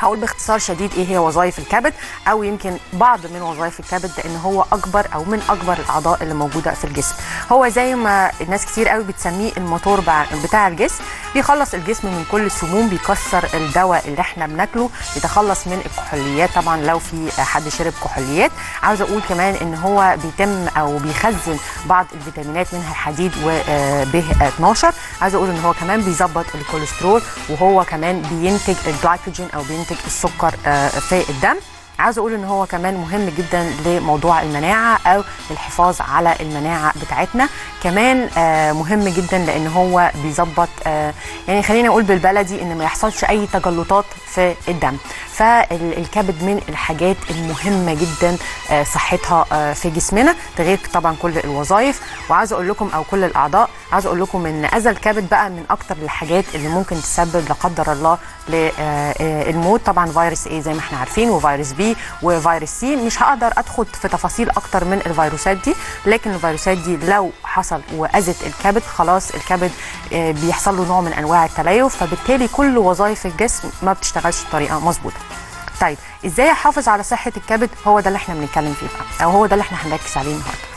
هقول باختصار شديد ايه هي وظائف الكبد او يمكن بعض من وظائف الكبد لان هو اكبر او من اكبر الاعضاء اللي موجوده في الجسم هو زي ما الناس كتير قوي بتسميه الموتور بتاع الجسم بيخلص الجسم من كل السموم بيكسر الدواء اللي احنا بناكله يتخلص من الكحوليات طبعا لو في حد شرب كحوليات عاوزه اقول كمان ان هو بيتم او بيخزن بعض الفيتامينات منها الحديد وب 12 عايزه اقول ان هو كمان بيظبط الكوليسترول وهو كمان بينتج الجلايكوجين او بينتج السكر في الدم عاوز اقول ان هو كمان مهم جدا لموضوع المناعه او الحفاظ على المناعه بتاعتنا كمان آه مهم جدا لان هو بيظبط آه يعني خلينا نقول بالبلدي ان ما يحصلش اي تجلطات في الدم فالكبد من الحاجات المهمه جدا آه صحتها آه في جسمنا ده غير طبعا كل الوظائف وعاوز اقول لكم او كل الاعضاء عاوز اقول لكم ان اذى الكبد بقى من اكتر الحاجات اللي ممكن تسبب لا قدر الله للموت طبعا فيروس ايه زي ما احنا عارفين وفيروس بي وفيروس سي مش هقدر ادخل في تفاصيل اكتر من الفيروسات دي لكن الفيروسات دي لو حصل واذت الكبد خلاص الكبد بيحصل له نوع من انواع التليف فبالتالي كل وظائف الجسم ما بتشتغلش بطريقه مظبوطه طيب ازاي احافظ على صحه الكبد هو ده اللي احنا بنتكلم فيه بقى او هو ده اللي احنا هنركز عليه النهارده